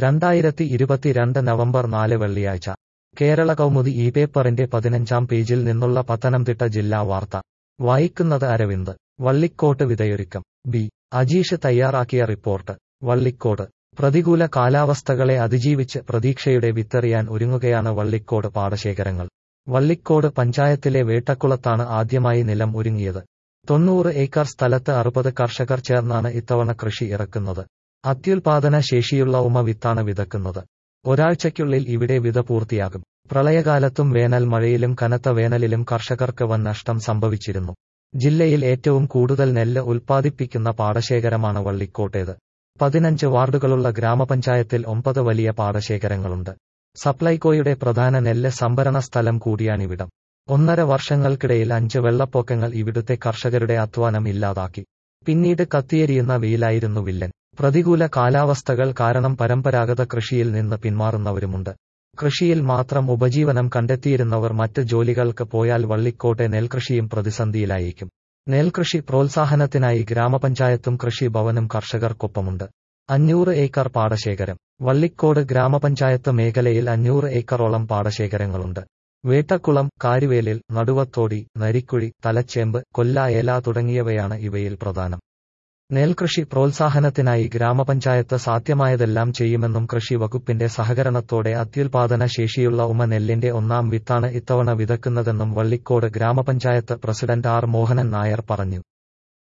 രണ്ടായിരത്തി ഇരുപത്തിരണ്ട് നവംബർ നാല് വെള്ളിയാഴ്ച കേരള കൗമുദി ഈ പേപ്പറിന്റെ പതിനഞ്ചാം പേജിൽ നിന്നുള്ള പത്തനംതിട്ട ജില്ലാ വാർത്ത വായിക്കുന്നത് അരവിന്ദ് വള്ളിക്കോട്ട് വിതയൊരുക്കം ബി അജീഷ് തയ്യാറാക്കിയ റിപ്പോർട്ട് വള്ളിക്കോട് പ്രതികൂല കാലാവസ്ഥകളെ അതിജീവിച്ച് പ്രതീക്ഷയുടെ വിത്തെറിയാൻ ഒരുങ്ങുകയാണ് വള്ളിക്കോട് പാടശേഖരങ്ങൾ വള്ളിക്കോട് പഞ്ചായത്തിലെ വേട്ടക്കുളത്താണ് ആദ്യമായി നിലം ഒരുങ്ങിയത് തൊണ്ണൂറ് ഏക്കർ സ്ഥലത്ത് അറുപത് കർഷകർ ചേർന്നാണ് ഇത്തവണ കൃഷി ഇറക്കുന്നത് അത്യുൽപാദന ശേഷിയുള്ള ഉമ വിത്താണ് വിതക്കുന്നത് ഒരാഴ്ചയ്ക്കുള്ളിൽ ഇവിടെ വിത പൂർത്തിയാകും പ്രളയകാലത്തും വേനൽ മഴയിലും കനത്ത വേനലിലും കർഷകർക്ക് വൻ നഷ്ടം സംഭവിച്ചിരുന്നു ജില്ലയിൽ ഏറ്റവും കൂടുതൽ നെല്ല് ഉൽപ്പാദിപ്പിക്കുന്ന പാടശേഖരമാണ് വള്ളിക്കോട്ടേത് പതിനഞ്ച് വാർഡുകളുള്ള ഗ്രാമപഞ്ചായത്തിൽ ഒമ്പത് വലിയ പാടശേഖരങ്ങളുണ്ട് സപ്ലൈകോയുടെ പ്രധാന നെല്ല് സംഭരണ സ്ഥലം കൂടിയാണിവിടം ഒന്നര വർഷങ്ങൾക്കിടയിൽ അഞ്ച് വെള്ളപ്പൊക്കങ്ങൾ ഇവിടുത്തെ കർഷകരുടെ അധ്വാനം ഇല്ലാതാക്കി പിന്നീട് കത്തിയെരിയുന്ന വെയിലായിരുന്നു വില്ലൻ പ്രതികൂല കാലാവസ്ഥകൾ കാരണം പരമ്പരാഗത കൃഷിയിൽ നിന്ന് പിന്മാറുന്നവരുമുണ്ട് കൃഷിയിൽ മാത്രം ഉപജീവനം കണ്ടെത്തിയിരുന്നവർ മറ്റ് ജോലികൾക്ക് പോയാൽ വള്ളിക്കോട്ടെ നെൽകൃഷിയും പ്രതിസന്ധിയിലായേക്കും നെൽകൃഷി പ്രോത്സാഹനത്തിനായി ഗ്രാമപഞ്ചായത്തും കൃഷി ഭവനും കർഷകർക്കൊപ്പമുണ്ട് അഞ്ഞൂറ് ഏക്കർ പാടശേഖരം വള്ളിക്കോട് ഗ്രാമപഞ്ചായത്ത് മേഖലയിൽ അഞ്ഞൂറ് ഏക്കറോളം പാടശേഖരങ്ങളുണ്ട് വേട്ടക്കുളം കാരുവേലിൽ നടുവത്തോടി നരിക്കുഴി തലച്ചേമ്പ് കൊല്ലായേല തുടങ്ങിയവയാണ് ഇവയിൽ പ്രധാനം നെൽകൃഷി പ്രോത്സാഹനത്തിനായി ഗ്രാമപഞ്ചായത്ത് സാധ്യമായതെല്ലാം ചെയ്യുമെന്നും കൃഷി വകുപ്പിന്റെ സഹകരണത്തോടെ അത്യുൽപാദന ശേഷിയുള്ള ഉമ നെല്ലിന്റെ ഒന്നാം വിത്താണ് ഇത്തവണ വിതക്കുന്നതെന്നും വള്ളിക്കോട് ഗ്രാമപഞ്ചായത്ത് പ്രസിഡന്റ് ആർ മോഹനൻ നായർ പറഞ്ഞു